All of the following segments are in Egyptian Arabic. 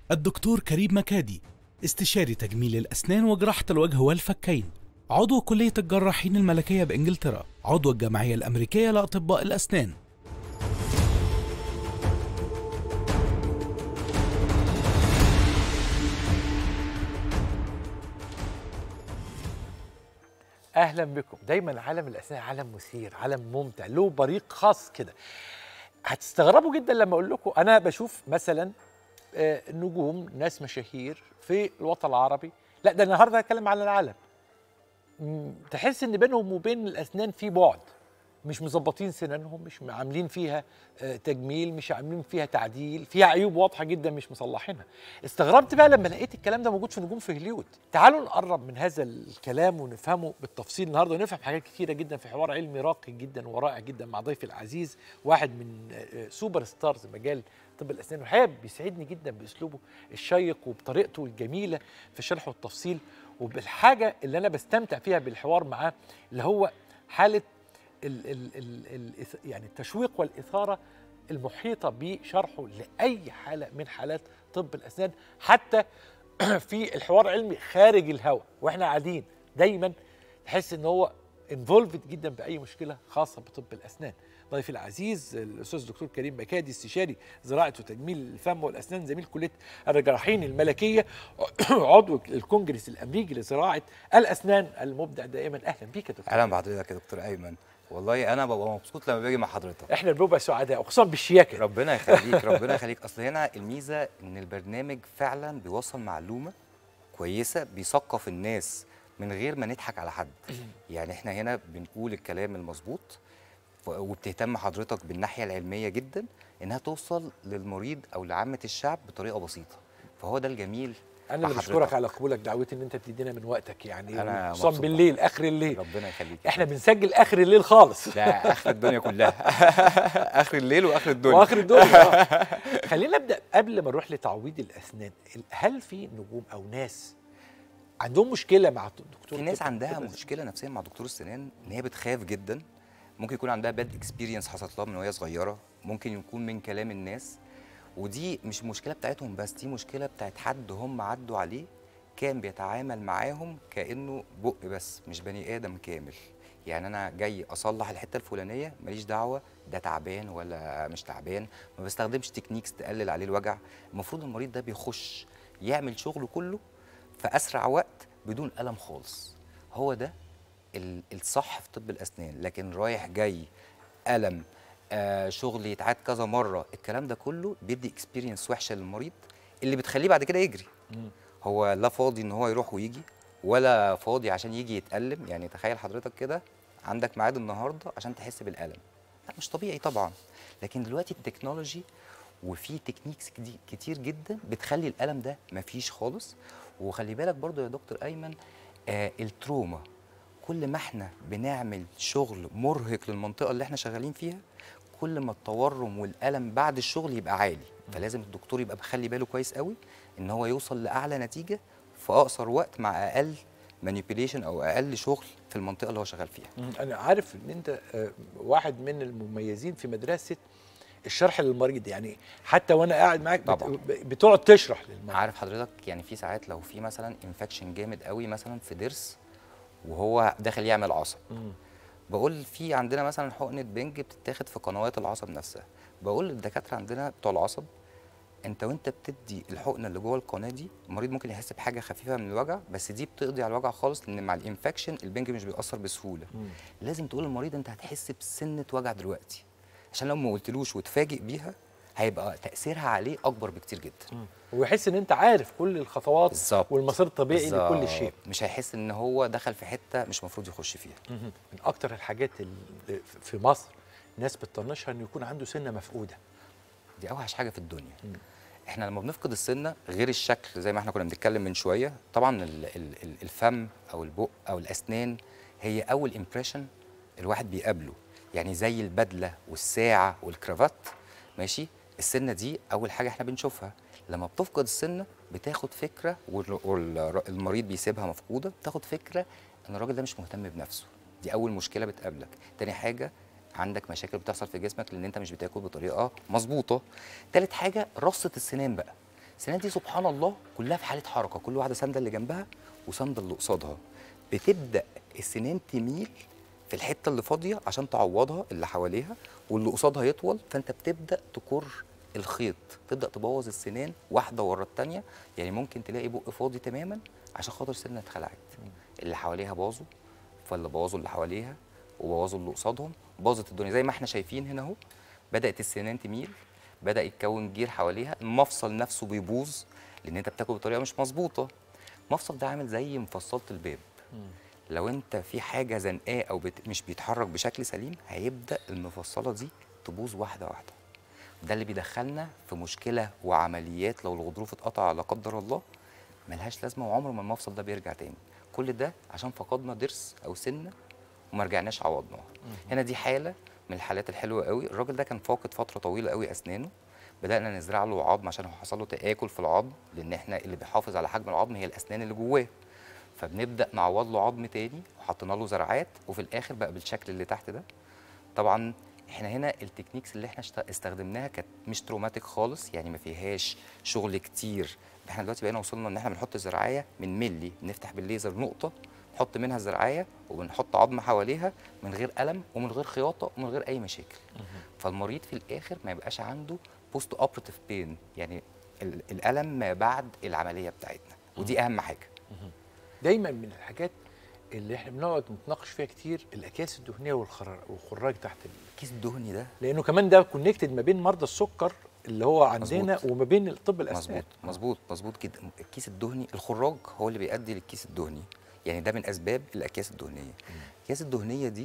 الدكتور كريم مكادي استشاري تجميل الأسنان وجراحة الوجه والفكين عضو كلية الجراحين الملكية بإنجلترا عضو الجمعية الأمريكية لأطباء الأسنان اهلا بكم دايما عالم الاسنان عالم مثير عالم ممتع له بريق خاص كده هتستغربوا جدا لما اقول لكم انا بشوف مثلا آه، نجوم ناس مشاهير في الوطن العربي لا ده النهارده هتكلم على العالم مم، تحس ان بينهم وبين الاسنان في بعد مش مظبطين سنانهم مش عاملين فيها آه، تجميل مش عاملين فيها تعديل فيها عيوب واضحه جدا مش مصلحينها استغربت بقى لما لقيت الكلام ده موجود في نجوم في هوليود تعالوا نقرب من هذا الكلام ونفهمه بالتفصيل النهارده ونفهم حاجات كتيره جدا في حوار علمي راقي جدا ورائع جدا مع ضيفي العزيز واحد من آه، سوبر ستارز مجال طب الاسنان والحقيقه بيسعدني جدا باسلوبه الشيق وبطريقته الجميله في الشرح والتفصيل وبالحاجه اللي انا بستمتع فيها بالحوار معاه اللي هو حاله ال ال ال ال يعني التشويق والاثاره المحيطه بشرحه لاي حاله من حالات طب الاسنان حتى في الحوار العلمي خارج الهواء واحنا قاعدين دايما تحس ان هو انفولفد جدا باي مشكله خاصه بطب الاسنان ضيفي العزيز الاستاذ الدكتور كريم مكادي استشاري زراعه وتجميل الفم والاسنان زميل كليه الجراحين الملكيه عضو الكونجرس الامريكي لزراعه الاسنان المبدع دائما اهلا بيك يا دكتور اهلا بحضرتك يا دكتور ايمن والله انا ببقى مبسوط لما باجي مع حضرتك احنا بنبقى سعداء وخصوصا بالشياكه ربنا يخليك ربنا يخليك اصل هنا الميزه ان البرنامج فعلا بيوصل معلومه كويسه بيثقف الناس من غير ما نضحك على حد يعني احنا هنا بنقول الكلام المظبوط ف- وبتهتم حضرتك بالناحيه العلميه جدا انها توصل للمريض او لعامه الشعب بطريقه بسيطه فهو ده الجميل انا مع اللي بشكرك حضرتك. على قبولك دعوتي ان انت بتدينا من وقتك يعني أنا خصوصا مبسوط بالليل اخر الليل ربنا يخليك احنا بنسجل اخر الليل خالص لا اخر الدنيا كلها اخر الليل واخر الدنيا واخر الدنيا آه. خلينا نبدا قبل ما نروح لتعويض الاسنان هل في نجوم او ناس عندهم مشكله مع الدكتور في ناس طب- عندها طب- مشكله نفسيه مع دكتور السنان ان هي بتخاف جدا ممكن يكون عندها باد اكسبيرينس حصلت لها من وهي صغيره ممكن يكون من كلام الناس ودي مش مشكله بتاعتهم بس دي مشكله بتاعت حد هم عدوا عليه كان بيتعامل معاهم كانه بق بس مش بني ادم كامل يعني انا جاي اصلح الحته الفلانيه ماليش دعوه ده تعبان ولا مش تعبان ما بستخدمش تكنيكس تقلل عليه الوجع المفروض المريض ده بيخش يعمل شغله كله في اسرع وقت بدون الم خالص هو ده ال- الصح في طب الاسنان لكن رايح جاي الم آه شغل يتعاد كذا مره الكلام ده كله بيدي اكسبيرينس وحشه للمريض اللي بتخليه بعد كده يجري هو لا فاضي ان هو يروح ويجي ولا فاضي عشان يجي يتألم يعني تخيل حضرتك كده عندك ميعاد النهارده عشان تحس بالألم لا مش طبيعي طبعا لكن دلوقتي التكنولوجي وفي تكنيكس كدي- كتير جدا بتخلي الألم ده مفيش خالص وخلي بالك برضو يا دكتور أيمن آه التروما كل ما احنا بنعمل شغل مرهق للمنطقة اللي احنا شغالين فيها كل ما التورم والألم بعد الشغل يبقى عالي فلازم الدكتور يبقى مخلي باله كويس قوي ان هو يوصل لأعلى نتيجة في أقصر وقت مع أقل مانيبيوليشن أو أقل شغل في المنطقة اللي هو شغال فيها مم. انا عارف ان انت آه، واحد من المميزين في مدرسه الشرح للمريض يعني حتى وانا قاعد معاك بت- طبعاً. ب- بتقعد تشرح للمريض عارف حضرتك يعني في ساعات لو في مثلا انفكشن جامد قوي مثلا في ضرس وهو داخل يعمل عصب مم. بقول في عندنا مثلا حقنه بنج بتتاخد في قنوات العصب نفسها بقول للدكاتره عندنا بتوع العصب انت وانت بتدي الحقنه اللي جوه القناه دي المريض ممكن يحس بحاجه خفيفه من الوجع بس دي بتقضي على الوجع خالص لان مع الانفكشن البنج مش بيأثر بسهوله مم. لازم تقول للمريض انت هتحس بسنه وجع دلوقتي عشان لو ما قلتلوش وتفاجئ بيها هيبقى تاثيرها عليه اكبر بكتير جدا مم. ويحس ان انت عارف كل الخطوات بالظبط. والمسار الطبيعي لكل بالظبط. شيء مش هيحس ان هو دخل في حته مش المفروض يخش فيها مهم. من اكتر الحاجات اللي في مصر ناس بتطنشها انه يكون عنده سنه مفقوده دي اوحش حاجه في الدنيا مم. احنا لما بنفقد السنه غير الشكل زي ما احنا كنا بنتكلم من شويه طبعا ال ال ال الفم او البق او الاسنان هي اول امبريشن الواحد بيقابله يعني زي البدله والساعه والكرافات ماشي السنه دي اول حاجه احنا بنشوفها لما بتفقد السنه بتاخد فكره والمريض بيسيبها مفقوده بتاخد فكره ان الراجل ده مش مهتم بنفسه دي اول مشكله بتقابلك تاني حاجه عندك مشاكل بتحصل في جسمك لان انت مش بتاكل بطريقه مظبوطه تالت حاجه رصه السنان بقى السنان دي سبحان الله كلها في حاله حركه كل واحده سانده اللي جنبها وسانده اللي قصادها بتبدا السنان تميل في الحته اللي فاضيه عشان تعوضها اللي حواليها واللي قصادها يطول فانت بتبدا تكر الخيط تبدا تبوظ السنان واحده ورا الثانيه يعني ممكن تلاقي بق فاضي تماما عشان خاطر سنه اتخلعت اللي حواليها باظوا فاللي بوظوا اللي حواليها وبوظوا اللي قصادهم باظت الدنيا زي ما احنا شايفين هنا اهو بدات السنان تميل بدا يتكون جير حواليها المفصل نفسه بيبوظ لان انت بتاكل بطريقه مش مظبوطه المفصل ده عامل زي مفصله الباب لو انت في حاجه زنقاه او بت... مش بيتحرك بشكل سليم هيبدا المفصله دي تبوظ واحده واحده ده اللي بيدخلنا في مشكله وعمليات لو الغضروف اتقطع لا قدر الله ملهاش لازمه وعمر ما المفصل ده بيرجع تاني كل ده عشان فقدنا ضرس او سنه وما رجعناش عوضناها هنا دي حاله من الحالات الحلوه قوي الراجل ده كان فاقد فتره طويله قوي اسنانه بدانا نزرع له عظم عشان هو حصل له تاكل في العظم لان احنا اللي بيحافظ على حجم العظم هي الاسنان اللي جواه فبنبدا نعوض له عظم تاني وحطينا له زرعات وفي الاخر بقى بالشكل اللي تحت ده طبعا احنا هنا التكنيكس اللي احنا اشت- استخدمناها كانت مش تروماتيك خالص يعني ما فيهاش شغل كتير احنا دلوقتي بقينا وصلنا ان احنا بنحط الزراعيه من ملي بنفتح بالليزر نقطه نحط منها الزراعيه وبنحط عظم حواليها من غير الم ومن غير خياطه ومن غير اي مشاكل فالمريض في الاخر ما يبقاش عنده بوست اوبراتيف بين يعني ال- الالم ما بعد العمليه بتاعتنا ودي اهم حاجه دايما من الحاجات اللي احنا بنقعد نتناقش فيها كتير الاكياس الدهنيه والخر- والخراج تحت ال... الكيس الدهني ده لانه كمان ده كونكتد ما بين مرضى السكر اللي هو عندنا مظبوط. وما بين طب الاسنان مظبوط مظبوط مظبوط جدا الكيس الدهني الخراج هو اللي بيؤدي للكيس الدهني يعني ده من اسباب الاكياس الدهنيه الاكياس الدهنيه دي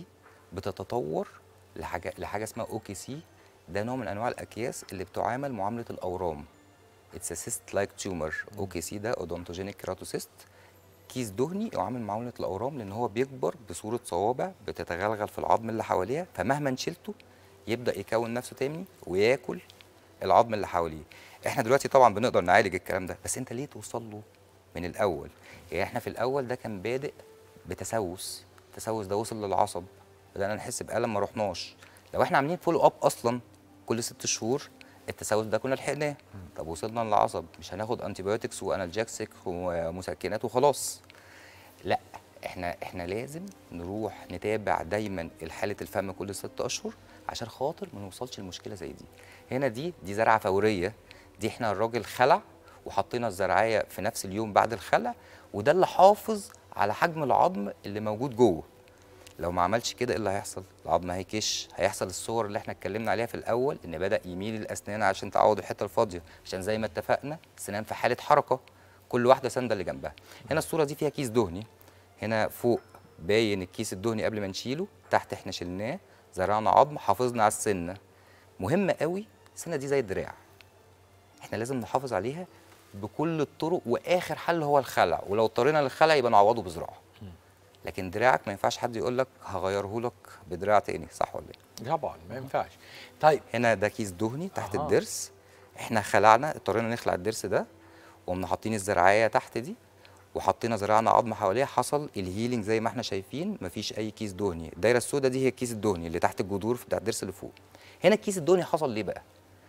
بتتطور لحاجه لحاجه اسمها او كي سي ده نوع من انواع الاكياس اللي بتعامل معامله الاورام اتس سيست لايك تيومر او كي سي ده اودونتوجينيك كيراتوسيست كيس دهني يعامل معامله الاورام لان هو بيكبر بصوره صوابع بتتغلغل في العظم اللي حواليها فمهما شلته يبدا يكون نفسه تاني وياكل العظم اللي حواليه احنا دلوقتي طبعا بنقدر نعالج الكلام ده بس انت ليه توصل له من الاول يعني احنا في الاول ده كان بادئ بتسوس التسوس ده وصل للعصب بدانا نحس بالم ما رحناش لو احنا عاملين فولو اب اصلا كل ست شهور التسوس ده كنا لحقناه طب وصلنا للعصب مش هناخد انتيبيوتكس وانالجيكسيك ومسكنات وخلاص لا احنا احنا لازم نروح نتابع دايما حاله الفم كل ست اشهر عشان خاطر ما نوصلش لمشكله زي دي هنا دي دي زرعه فوريه دي احنا الراجل خلع وحطينا الزرعيه في نفس اليوم بعد الخلع وده اللي حافظ على حجم العظم اللي موجود جوه لو ما عملش كده ايه اللي هيحصل العظم هيكش هيحصل الصور اللي احنا اتكلمنا عليها في الاول ان بدا يميل الاسنان عشان تعوض الحته الفاضيه عشان زي ما اتفقنا السنان في حاله حركه كل واحده سانده اللي جنبها هنا الصوره دي فيها كيس دهني هنا فوق باين الكيس الدهني قبل ما نشيله تحت احنا شلناه زرعنا عظم حافظنا على السنه مهمه قوي السنه دي زي الدراع احنا لازم نحافظ عليها بكل الطرق واخر حل هو الخلع ولو اضطرينا للخلع يبقى نعوضه بزراعه لكن دراعك ما ينفعش حد يقول لك هغيره لك بدراع تاني صح ولا ايه طبعا ما ينفعش طيب هنا ده كيس دهني تحت أها. الضرس احنا خلعنا اضطرينا نخلع الضرس ده وقمنا حاطين الزرعيه تحت دي وحطينا زرعنا عظم حواليها حصل الهيلينج زي ما احنا شايفين مفيش اي كيس دهني الدايره السوداء دي هي الكيس الدهني اللي تحت الجذور بتاع الضرس اللي فوق هنا الكيس الدهني حصل ليه بقى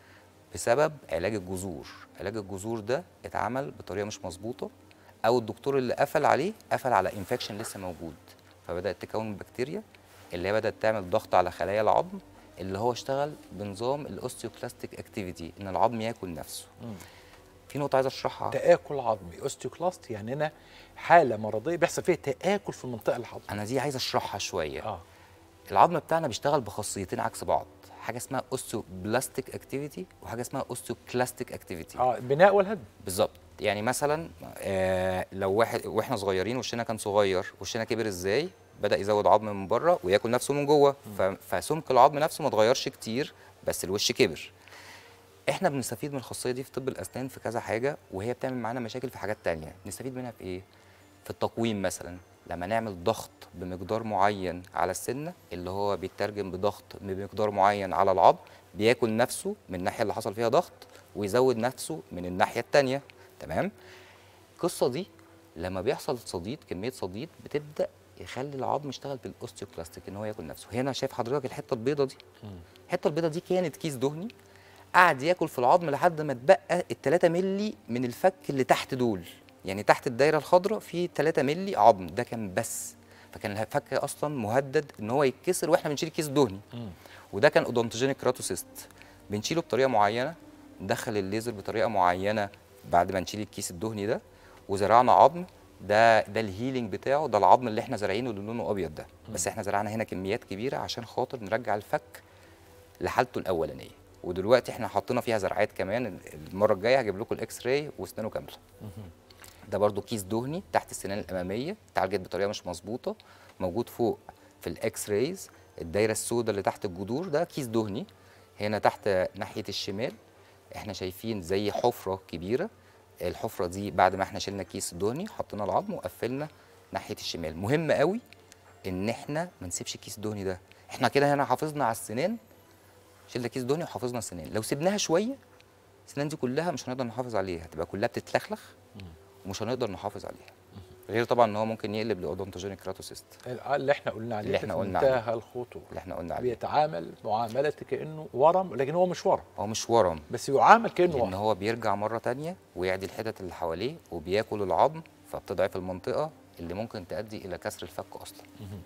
بسبب علاج الجذور علاج الجذور ده اتعمل بطريقه مش مظبوطه او الدكتور اللي قفل عليه قفل على انفكشن لسه موجود فبدات تكون البكتيريا اللي هي بدات تعمل ضغط على خلايا العظم اللي هو اشتغل بنظام الاوستيوكلاستيك اكتيفيتي ان العظم ياكل نفسه في نقطه عايز اشرحها تآكل عظمي اوستيوكلاست يعني هنا حاله مرضيه بيحصل فيها تآكل في المنطقه العظميه انا دي عايز اشرحها شويه اه العظم بتاعنا بيشتغل بخاصيتين عكس بعض حاجه اسمها اوستيوبلاستيك اكتيفيتي وحاجه اسمها اوستيوكلاستيك اكتيفيتي اه البناء والهدم بالظبط يعني مثلا آه لو واحد واحنا صغيرين وشنا كان صغير وشنا كبر ازاي بدا يزود عظم من بره وياكل نفسه من جوه ف- فسمك العظم نفسه ما اتغيرش كتير بس الوش كبر احنا بنستفيد من الخاصيه دي في طب الاسنان في كذا حاجه وهي بتعمل معانا مشاكل في حاجات تانية نستفيد منها في ايه في التقويم مثلا لما نعمل ضغط بمقدار معين على السنه اللي هو بيترجم بضغط بمقدار معين على العظم بياكل نفسه من الناحيه اللي حصل فيها ضغط ويزود نفسه من الناحيه التانية تمام القصه دي لما بيحصل صديد كميه صديد بتبدا يخلي العظم يشتغل بالاوستيوكلاستيك ان هو ياكل نفسه هنا شايف حضرتك الحته البيضه دي الحته البيضه دي كانت كيس دهني قعد ياكل في العظم لحد ما اتبقى ال 3 مللي من الفك اللي تحت دول يعني تحت الدايره الخضراء في 3 مللي عظم ده كان بس فكان الفك اصلا مهدد ان هو يتكسر واحنا بنشيل كيس دهني وده كان اودونتوجينيك كراتوسيست بنشيله بطريقه معينه ندخل الليزر بطريقه معينه بعد ما نشيل الكيس الدهني ده وزرعنا عظم ده ده الهيلينج بتاعه ده العظم اللي احنا زارعينه اللي لونه ابيض ده بس احنا زرعنا هنا كميات كبيره عشان خاطر نرجع الفك لحالته الاولانيه ودلوقتي احنا حطينا فيها زرعات كمان المره الجايه هجيب لكم الاكس راي واسنانه كامله ده برضو كيس دهني تحت السنان الاماميه اتعالجت بطريقه مش مظبوطه موجود فوق في الاكس رايز الدايره السوداء اللي تحت الجذور ده كيس دهني هنا تحت ناحيه الشمال احنا شايفين زي حفره كبيره الحفره دي بعد ما احنا شلنا كيس الدهني حطينا العظم وقفلنا ناحيه الشمال مهم قوي ان احنا ما نسيبش الكيس الدهني ده احنا كده هنا حافظنا على السنان شلنا كيس دهني وحافظنا السنان لو سيبناها شويه السنان دي كلها مش هنقدر نحافظ عليها هتبقى كلها بتتلخلخ ومش هنقدر نحافظ عليها غير طبعا ان هو ممكن يقلب لاودونتوجينيك كراتوسيست اللي احنا قلنا عليه اللي إحنا في قلنا منتهى الخطوره اللي احنا قلنا عليه بيتعامل معامله كانه ورم لكن هو مش ورم هو مش ورم بس يعامل كانه لان ورم هو بيرجع مره تانية ويعدي الحتت اللي حواليه وبياكل العظم فبتضعف المنطقه اللي ممكن تؤدي الى كسر الفك اصلا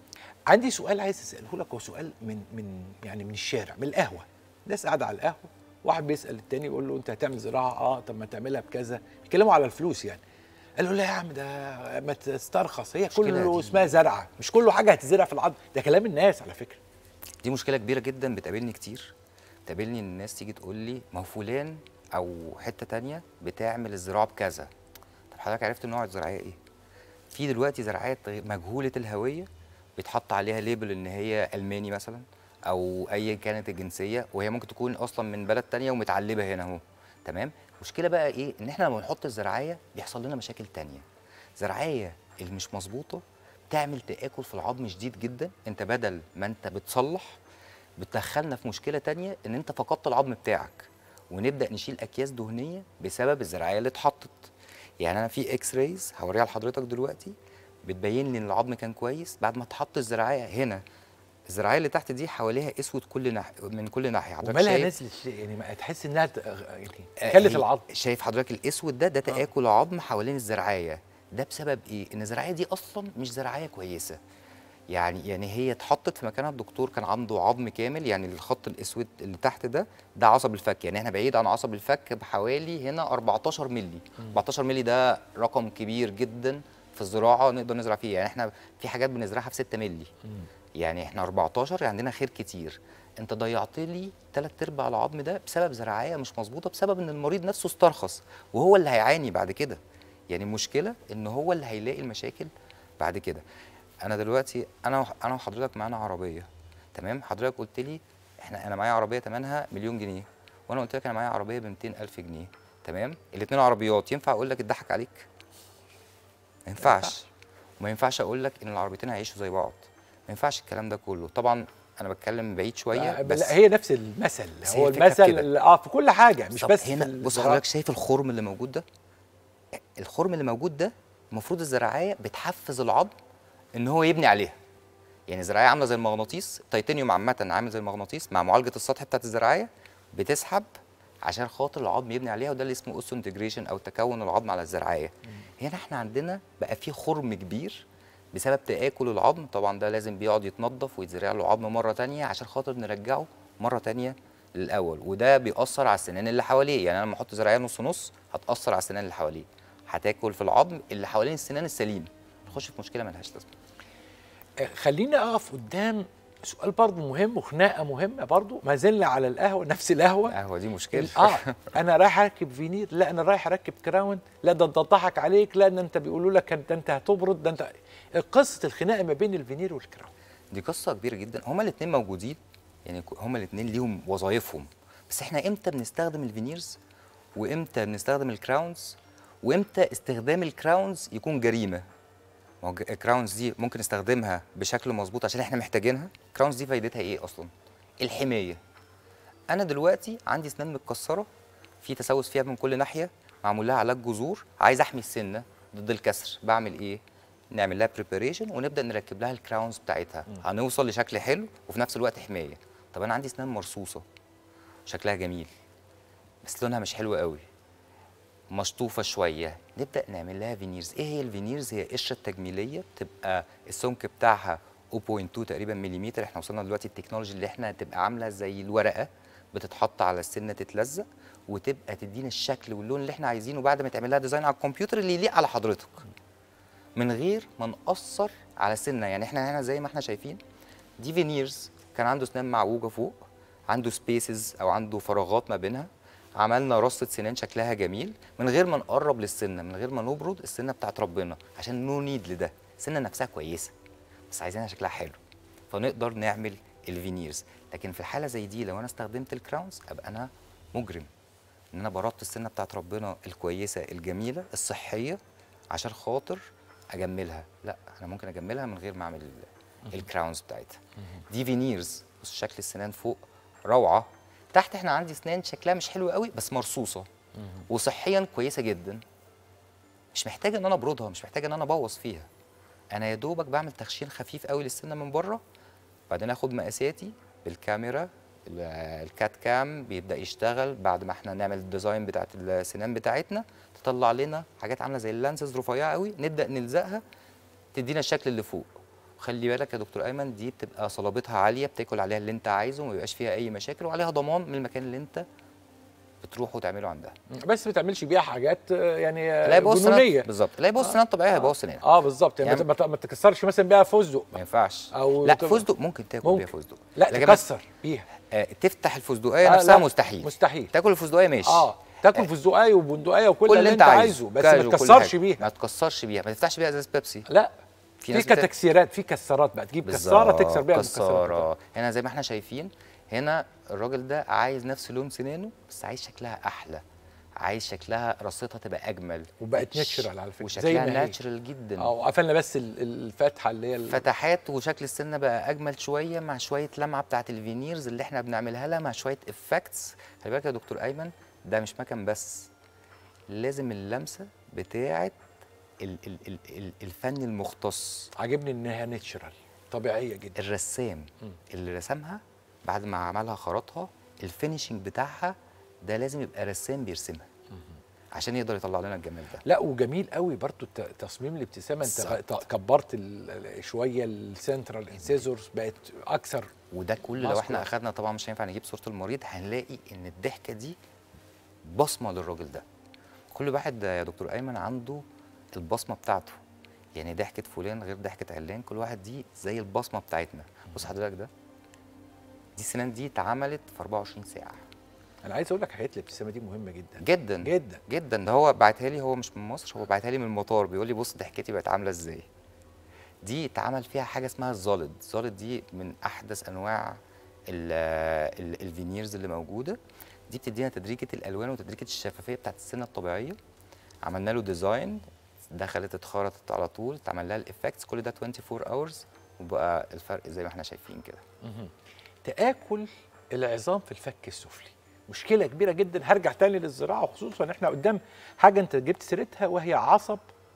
عندي سؤال عايز اساله لك هو سؤال من من يعني من الشارع من القهوه ناس قاعده على القهوه واحد بيسال التاني يقول له انت هتعمل زراعه اه طب ما تعملها بكذا بيتكلموا على الفلوس يعني قال له لا يا عم ده ما تسترخص هي مشكلة كله دي. اسمها زرعه مش كله حاجه هتزرع في العظم ده كلام الناس على فكره دي مشكله كبيره جدا بتقابلني كتير بتقابلني إن الناس تيجي تقول لي ما هو فلان او حته تانية بتعمل الزراعه بكذا طب حضرتك عرفت نوع الزراعيه ايه في دلوقتي زراعات غ- مجهوله الهويه بيتحط عليها ليبل ان هي الماني مثلا او ايا كانت الجنسيه وهي ممكن تكون اصلا من بلد تانية ومتعلبه هنا اهو تمام المشكله بقى ايه ان احنا لما بنحط الزراعيه بيحصل لنا مشاكل تانية زراعيه اللي مش مظبوطه تعمل تاكل في العظم شديد جدا انت بدل ما انت بتصلح بتدخلنا في مشكله تانية ان انت فقدت العظم بتاعك ونبدا نشيل اكياس دهنيه بسبب الزراعيه اللي اتحطت يعني انا في اكس رايز هوريها لحضرتك دلوقتي بتبين لي ان العظم كان كويس بعد ما اتحط الزراعيه هنا الزراعيه اللي تحت دي حواليها اسود كل ناحيه من كل ناحيه حضرتك ومالها شايف- نزلت ليه؟ يعني ما تحس انها ت- يعني آه، كلت هي- العظم شايف حضرتك الاسود ده ده تاكل عظم حوالين الزراعيه ده بسبب ايه ان الزراعيه دي اصلا مش زراعيه كويسه يعني يعني هي اتحطت في مكانها الدكتور كان عنده عظم كامل يعني الخط الاسود اللي تحت ده ده عصب الفك يعني احنا بعيد عن عصب الفك بحوالي هنا 14 مللي 14 مللي ده رقم كبير جدا في الزراعه نقدر نزرع فيه يعني احنا في حاجات بنزرعها في 6 مللي يعني احنا 14 عندنا خير كتير انت ضيعت لي ثلاث ارباع العظم ده بسبب زراعيه مش مظبوطه بسبب ان المريض نفسه استرخص وهو اللي هيعاني بعد كده يعني المشكله ان هو اللي هيلاقي المشاكل بعد كده انا دلوقتي انا وح- انا وحضرتك معانا عربيه تمام حضرتك قلت لي احنا انا معايا عربيه ثمنها مليون جنيه وانا قلت لك انا معايا عربيه ب 200 الف جنيه تمام الاثنين عربيات ينفع اقول لك اتضحك عليك ما ينفعش وما ينفعش اقول لك ان العربيتين هيعيشوا زي بعض ما ينفعش الكلام ده كله طبعا انا بتكلم بعيد شويه آه، بس لا، هي نفس المثل بس هو هي الفكرة في المثل كده. اللي- اه في كل حاجه مش طب بس في هنا بص الزراعة. حضرتك شايف الخرم اللي موجود ده الخرم اللي موجود ده المفروض الزراعيه بتحفز العظم ان هو يبني عليها يعني الزراعيه عامله زي المغناطيس التيتانيوم عامه عامل زي المغناطيس مع معالجه السطح بتاعت الزراعيه بتسحب عشان خاطر العظم يبني عليها وده اللي اسمه اوسو انتجريشن او تكون العظم على الزراعيه هنا احنا عندنا بقى في خرم كبير بسبب تآكل العظم طبعا ده لازم بيقعد يتنضف ويتزرع له عظم مره تانية عشان خاطر نرجعه مره تانية للاول وده بيأثر على السنان اللي حواليه يعني انا لما احط زراعيه نص نص هتأثر على السنان اللي حواليه هتاكل في العظم اللي حوالين السنان السليم نخش في مشكله ملهاش لازمه آه، خليني اقف قدام سؤال برضه مهم وخناقه مهمه برضه ما زلنا على القهوه نفس القهوه القهوه دي مشكله اه انا رايح اركب فينير لا انا رايح اركب كراون لا ده انت ضحك عليك لا ده انت بيقولوا لك ده انت هتبرد ده انت قصه الخناقه ما بين الفينير والكراون دي قصه كبيره جدا هما الاثنين موجودين يعني ك- هما الاثنين ليهم وظائفهم بس احنا امتى بنستخدم الفينيرز وامتى بنستخدم الكراونز وامتى استخدام الكراونز يكون جريمه ما هو ج- الكراونز دي ممكن نستخدمها بشكل مظبوط عشان احنا محتاجينها الكراونز دي فايدتها ايه اصلا الحمايه انا دلوقتي عندي اسنان متكسره في تسوس فيها من كل ناحيه معمول لها علاج جذور عايز احمي السنه ضد الكسر بعمل ايه نعمل لها بريباريشن ونبدا نركب لها الكراونز بتاعتها هنوصل لشكل حلو وفي نفس الوقت حمايه طب انا عندي اسنان مرصوصه شكلها جميل بس لونها مش حلو قوي مشطوفه شويه نبدا نعمل لها فينيرز ايه هي الفينيرز هي قشره تجميليه بتبقى السمك بتاعها 0.2 تقريبا مليمتر احنا وصلنا دلوقتي التكنولوجي اللي احنا تبقى عامله زي الورقه بتتحط على السنه تتلزق وتبقى تدينا الشكل واللون اللي احنا عايزينه بعد ما تعمل لها ديزاين على الكمبيوتر اللي يليق على حضرتك من غير ما نأثر على سنه يعني احنا هنا زي ما احنا شايفين دي فينيرز كان عنده سنان معوجه فوق عنده سبيسز او عنده فراغات ما بينها عملنا رصة سنان شكلها جميل من غير ما نقرب للسنه من غير ما نبرد السنه بتاعت ربنا عشان نو نيد لده السنه نفسها كويسه بس عايزينها شكلها حلو فنقدر نعمل الفينيرز لكن في الحاله زي دي لو انا استخدمت الكراونز ابقى انا مجرم ان انا بردت السنه بتاعت ربنا الكويسه الجميله الصحيه عشان خاطر اجملها لا انا ممكن اجملها من غير ما اعمل ال- الكراونز بتاعتها دي فينيرز بص شكل السنان فوق روعه تحت احنا عندي سنان شكلها مش حلو قوي بس مرصوصه وصحيا كويسه جدا مش محتاجه ان انا ابردها مش محتاجه ان انا ابوظ فيها انا يا دوبك بعمل تخشين خفيف قوي للسنه من بره بعدين اخد مقاساتي بالكاميرا ال- الكات كام بيبدا يشتغل بعد ما احنا نعمل الديزاين بتاعت السنان بتاعتنا تطلع لنا حاجات عامله زي اللانسز رفيعه قوي نبدا نلزقها تدينا الشكل اللي فوق خلي بالك يا دكتور ايمن دي بتبقى صلابتها عاليه بتاكل عليها اللي انت عايزه وما بيبقاش فيها اي مشاكل وعليها ضمان من المكان اللي انت بتروح وتعمله عندها بس ما تعملش بيها حاجات آه، يعني آه، لا يبوظ جنونيه سنان بالظبط لا يبوظ سنان طبيعيه هيبوظ سنان اه بالظبط يعني, يعني- ما ت- ما تكسرش مثلا بيها فستق ما ينفعش أو لا تبقى- فستق ممكن تاكل ممكن. بيها فستق لا لكن بس- تكسر بيها آه تفتح الفستقيه آه، نفسها لا، مستحيل مستحيل تاكل الفستقيه ماشي اه تاكل فستقايه وبندقيه وكل كل اللي انت عايزه بس ما كاجو، كل تكسرش حاجة. بيها ما تكسرش بيها ما تفتحش بيها ازاز بيبسي لا في في ناس بتا- كتكسيرات في كسرات بقى تجيب كساره بالظبط، تكسر بيها المكسرات كساره هنا زي ما احنا شايفين هنا الراجل ده عايز نفس لون سنانه بس عايز شكلها احلى عايز شكلها رصتها تبقى اجمل وبقت ش- ناتشرال على فكرة، زي وشكلها ما هي. ناتشرال جدا اه وقفلنا بس ال- الفتحه اللي هي ال- فتحات وشكل السنه بقى اجمل شويه مع شويه لمعه بتاعت الفينيرز اللي احنا بنعملها لها مع شويه افكتس خلي بالك يا دكتور ايمن ده مش مكان بس لازم اللمسه بتاعت ال ال ال ال الفن المختص عاجبني انها ناتشرال طبيعيه جدا الرسام اللي رسمها بعد ما عملها خرطها الفينيشنج بتاعها ده لازم يبقى رسام بيرسمها عشان يقدر يطلع لنا الجمال ده لا وجميل قوي برضو الت- تصميم الابتسامه انت بالظبط. بقى- كبرت ال- ال- شويه السنترال انسيزورز بقت اكثر وده كل لو ماسكو. احنا اخدنا طبعا مش هينفع نجيب صوره المريض هنلاقي ان الضحكه دي بصمه للراجل ده كل واحد يا دكتور ايمن عنده البصمه بتاعته يعني ضحكه فلان غير ضحكه علان كل واحد دي زي البصمه بتاعتنا بص حضرتك ده دي السنان دي اتعملت في 24 ساعه انا عايز اقول لك حياه الابتسامه دي مهمه جدا جدا جدا جدا ده هو بعتها لي هو مش من مصر هو بعتها لي من المطار بيقول لي بص ضحكتي بقت عامله ازاي دي اتعمل فيها حاجه اسمها الزالد الزالد دي من احدث انواع ال- ال- الفينيرز اللي موجوده دي بتدينا تدريجه الالوان وتدريجه الشفافيه بتاعت السنه الطبيعيه عملنا له ديزاين دخلت اتخرطت على طول اتعمل لها الافكتس كل ده 24 اورز وبقى الفرق زي ما احنا شايفين كده تاكل العظام في الفك السفلي مشكله كبيره جدا هرجع تاني للزراعه وخصوصا ان احنا قدام حاجه انت جبت سيرتها وهي عصب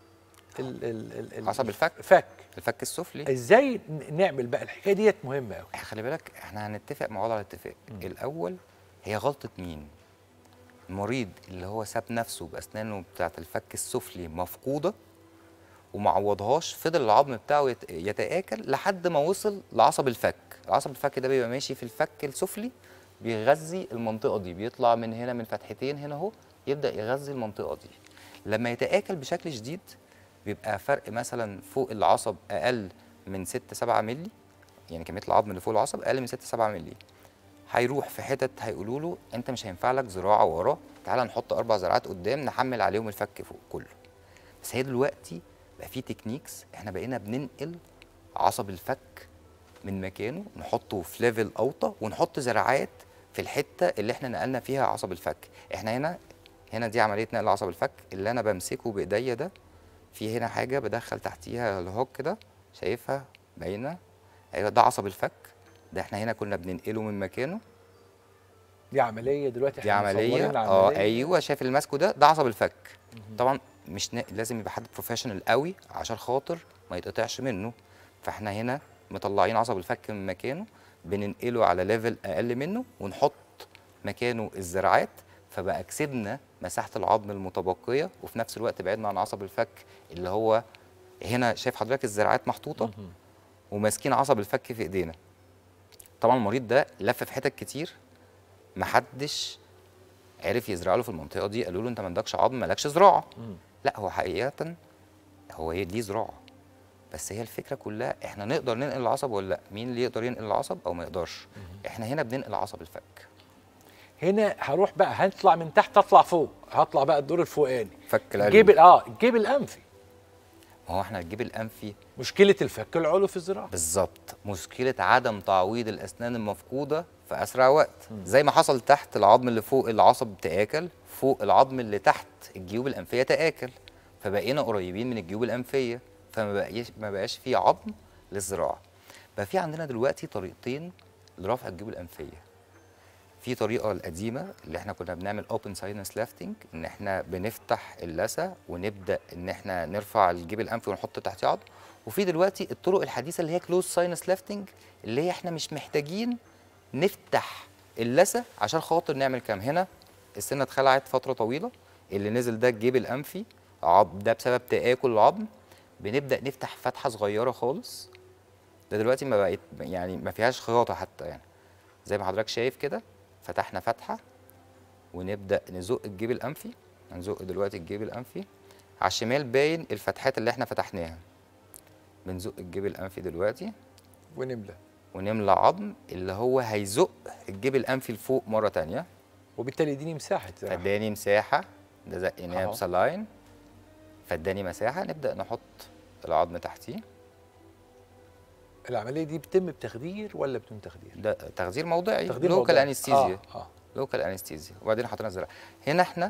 ال ال ال ال عصب الفك. فك الفك السفلي ازاي ن- نعمل بقى الحكايه ديت مهمه قوي خلي بالك احنا هنتفق مع بعض على اتفاق الاول هي غلطه مين المريض اللي هو ساب نفسه باسنانه بتاعه الفك السفلي مفقوده وما عوضهاش فضل العظم بتاعه يت- يتآكل لحد ما وصل لعصب الفك العصب الفك ده بيبقى ماشي في الفك السفلي بيغذي المنطقه دي بيطلع من هنا من فتحتين هنا اهو يبدا يغذي المنطقه دي لما يتآكل بشكل شديد بيبقى فرق مثلا فوق العصب اقل من 6 7 مللي يعني كميه العظم اللي فوق العصب اقل من 6 7 مللي هيروح في حتت هيقولوا له انت مش هينفع لك زراعه وراه تعالى نحط اربع زراعات قدام نحمل عليهم الفك فوق كله بس هي دلوقتي بقى في تكنيكس احنا بقينا بننقل عصب الفك من مكانه نحطه في ليفل اوطى ونحط زراعات في الحته اللي احنا نقلنا فيها عصب الفك احنا هنا هنا دي عمليه نقل عصب الفك اللي انا بمسكه بايديا ده في هنا حاجه بدخل تحتيها الهوك ده شايفها باينه ايوه ده عصب الفك ده احنا هنا كنا بننقله من مكانه دي عمليه دلوقتي دي احنا عمليه مصورين اه عملية. ايوه شايف اللي ماسكه ده ده عصب الفك طبعا مش نا... لازم يبقى حد بروفيشنال قوي عشان خاطر ما يتقطعش منه فاحنا هنا مطلعين عصب الفك من مكانه بننقله على ليفل اقل منه ونحط مكانه الزراعات فبقى كسبنا مساحه العظم المتبقيه وفي نفس الوقت بعدنا عن عصب الفك اللي هو هنا شايف حضرتك الزراعات محطوطه وماسكين عصب الفك في ايدينا طبعا المريض ده لف في حتت كتير محدش عرف يزرع له في المنطقه دي قالوا له انت ما عندكش عظم مالكش زراعه لا هو حقيقه هو هي ليه زراعه بس هي الفكره كلها احنا نقدر ننقل العصب ولا لا مين اللي يقدر ينقل العصب او ما يقدرش احنا هنا بننقل عصب الفك هنا هروح بقى هنطلع من تحت اطلع فوق هطلع بقى الدور الفوقاني فك العلوي الجيب ال- اه الجيب الانفي ما هو احنا الجيب الانفي مشكله الفك العلوي في الزراعه بالظبط مشكله عدم تعويض الاسنان المفقوده في اسرع وقت زي ما حصل تحت العظم اللي فوق العصب تاكل فوق العظم اللي تحت الجيوب الانفيه تاكل فبقينا قريبين من الجيوب الانفيه فما بقاش ما بقاش في عظم للزراعه بقى في عندنا دلوقتي طريقتين لرفع الجيوب الانفيه في طريقه القديمه اللي احنا كنا بنعمل اوبن ساينس لافتنج ان احنا بنفتح اللثه ونبدا ان احنا نرفع الجيب الانفي ونحط تحتيه عظم وفي دلوقتي الطرق الحديثه اللي هي كلوز ساينس لافتنج اللي هي احنا مش محتاجين نفتح اللثه عشان خاطر نعمل كام هنا السنه اتخلعت فتره طويله اللي نزل ده الجيب الانفي عظم ده بسبب تاكل العظم بنبدا نفتح فتحه صغيره خالص ده دلوقتي ما بقت يعني ما فيهاش خياطه حتى يعني زي ما حضرتك شايف كده فتحنا فتحه ونبدا نزق الجيب الانفي هنزق دلوقتي الجيب الانفي على الشمال باين الفتحات اللي احنا فتحناها بنزق الجيب الانفي دلوقتي ونملى ونملى عظم اللي هو هيزق الجيب الانفي لفوق مره تانية وبالتالي يديني مساحه زراعة. فاداني مساحه ده زقناه أهو. بسلاين فاداني مساحه نبدا نحط العظم تحتيه العمليه دي بتتم بتخدير ولا بدون تخدير ده تخدير موضعي تخدير لوكال موضعي. انستيزيا اه, آه. لوكال انستيزيا وبعدين حطينا الزراعه هنا احنا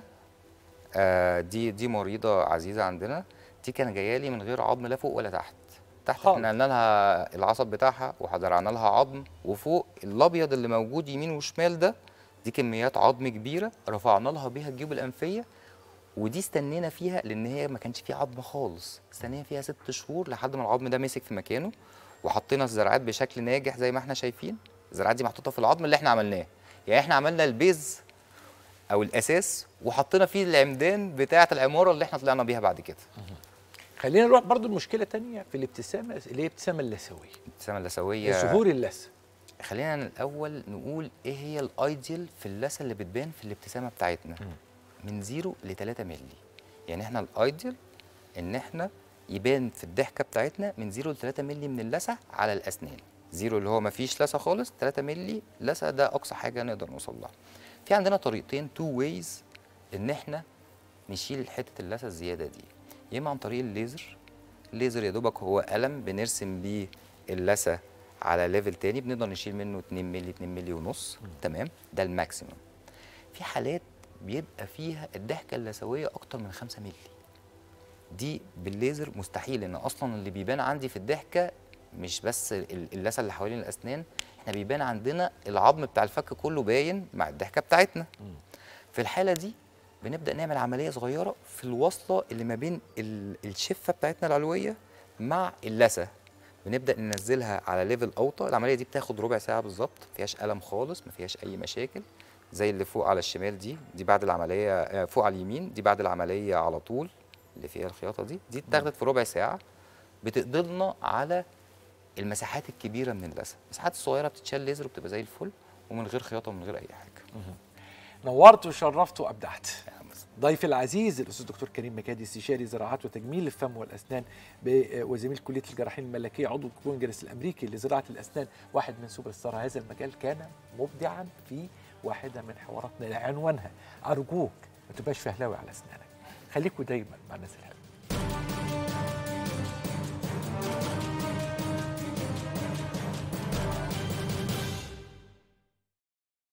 آه دي دي مريضه عزيزه عندنا دي كان جايه لي من غير عظم لا فوق ولا تحت تحت خالص. احنا قلنا لها العصب بتاعها وزرعنا لها عظم وفوق الابيض اللي موجود يمين وشمال ده دي كميات عظم كبيره رفعنا لها بيها الجيوب الانفيه ودي استنينا فيها لان هي ما كانش فيها عظم خالص استنينا فيها ست شهور لحد ما العظم ده مسك في مكانه وحطينا الزرعات بشكل ناجح زي ما احنا شايفين الزرعات دي محطوطه في العظم اللي احنا عملناه يعني احنا عملنا البيز او الاساس وحطينا فيه العمدان بتاعه العماره اللي احنا طلعنا بيها بعد كده خلينا نروح برضو المشكله تانية في الابتسامه اللي هي الابتسامه اللثويه الابتسامه اللثويه ظهور اللثه خلينا الاول نقول ايه هي الايديال في اللثه اللي بتبان في الابتسامه بتاعتنا من 0 ل 3 مللي يعني احنا الايديال ان احنا يبان في الضحكه بتاعتنا من 0 ل 3 مللي من اللثه على الاسنان 0 اللي هو ما فيش لثه خالص 3 مللي لثه ده اقصى حاجه نقدر نوصل لها في عندنا طريقتين تو ويز ان احنا نشيل حته اللثه الزياده دي يا اما عن طريق الليزر الليزر يا دوبك هو قلم بنرسم بيه اللثه على ليفل تاني بنقدر نشيل منه 2 مللي 2 مللي ونص تمام ده الماكسيمم في حالات بيبقى فيها الضحكه اللثويه اكتر من 5 مللي دي بالليزر مستحيل ان اصلا اللي بيبان عندي في الضحكه مش بس ال- اللثه اللي حوالين الاسنان احنا بيبان عندنا العظم بتاع الفك كله باين مع الضحكه بتاعتنا في الحاله دي بنبدا نعمل عمليه صغيره في الوصله اللي ما بين ال- الشفه بتاعتنا العلويه مع اللثه بنبدا ننزلها على ليفل اوطى العمليه دي بتاخد ربع ساعه بالظبط ما فيهاش الم خالص ما فيهاش اي مشاكل زي اللي فوق على الشمال دي دي بعد العمليه آه، فوق على اليمين دي بعد العمليه على طول اللي فيها الخياطه دي دي اتاخدت في ربع ساعه بتقضي لنا على المساحات الكبيره من اللثه المساحات الصغيره بتتشال ليزر وبتبقى زي الفل ومن غير خياطه ومن غير اي حاجه نورت وشرفت وابدعت ضيفي العزيز الاستاذ الدكتور كريم مكادي استشاري زراعات وتجميل الفم والاسنان ب- وزميل كليه الجراحين الملكيه عضو الكونجرس الامريكي لزراعه الاسنان واحد من سوبر ستار هذا المجال كان مبدعا في واحده من حواراتنا عنوانها ارجوك ما تبقاش فهلاوي على اسنانك خليكوا دايما مع الناس الحلوه